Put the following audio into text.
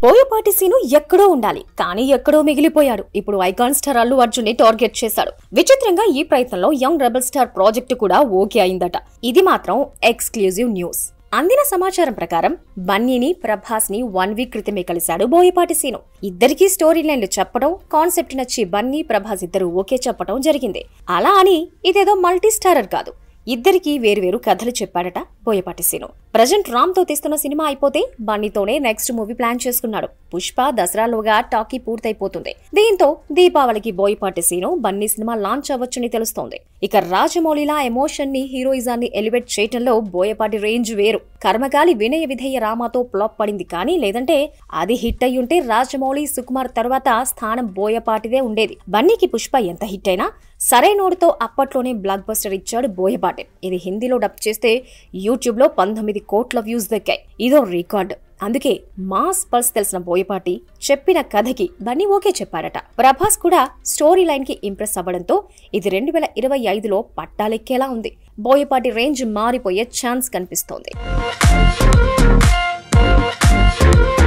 Boyapati scene ఎక్కడో ఉండాలి కానీ ఎక్కడో మిగిలిపోయాడు ఇప్పుడు ఐకాన్ స్టార్ అల్లు అర్జున్ ని టార్గెట్ చేశాడు విచిత్రంగా ఈ ప్రయత్నంలో యంగ్ రెబల్ స్టార్ ప్రాజెక్టు కూడా ఓకే అయిందట ఇది మాత్రం ఎక్స్క్లూజివ్ న్యూస్ అందిన సమాచారం ప్రకారం బన్నీని ప్రభాస్ ని వన్ వీక్ క్రితమే కలిశాడు బోయపాటి సీను ఇద్దరికీ స్టోరీ లైన్లు చెప్పడం కాన్సెప్ట్ నచ్చి బన్నీ ప్రభాస్ ఇద్దరు ఓకే చెప్పడం జరిగింది అలా అని ఇదేదో మల్టీ స్టారర్ కాదు ఇద్దరికీ వేరువేరు కథలు చెప్పాడట బోయపాటి సీను ప్రజెంట్ రామ్ తో తీస్తున్న సినిమా అయిపోతే బన్నీతోనే నెక్స్ట్ మూవీ ప్లాన్ చేసుకున్నాడు పుష్ప దసరాలోగా టాకీ పూర్తయిపోతుంది దీంతో దీపావళికి బోయపాటి సీను బన్నీ సినిమా లాంచ్ అవ్వచ్చని తెలుస్తోంది ఇక రాజమౌళిలా ఎమోషన్ ని హీరోయిజాన్ని ఎలివేట్ చేయటంలో బోయపాటి రేంజ్ వేరు కర్మకాలి వినయ విధేయ రామాతో ఫ్లాప్ పడింది కానీ లేదంటే అది హిట్ అయ్యుంటే రాజమౌళి సుకుమార్ తర్వాత స్థానం బోయపాటిదే ఉండేది బన్నీకి పుష్ప ఎంత హిట్ అయినా సరైనోడితో అప్పట్లోనే బ్లాక్ బస్టర్ ఇచ్చాడు బోయపాటి ఇది హిందీలో డబ్ చేస్తే యూట్యూబ్ లో పంతొమ్మిది కోట్ల వ్యూస్ దక్కాయి ఇదో రికార్డ్ అందుకే మాస్ పల్స్ తెలిసిన బోయపాటి చెప్పిన కథకి బన్నీ ఓకే చెప్పాడట ప్రభాస్ కూడా స్టోరీ లైన్ కి ఇంప్రెస్ అవ్వడంతో ఇది రెండు వేల ఇరవై ఐదులో పట్టాలెక్కేలా ఉంది బోయపాటి రేంజ్ మారిపోయే ఛాన్స్ కనిపిస్తోంది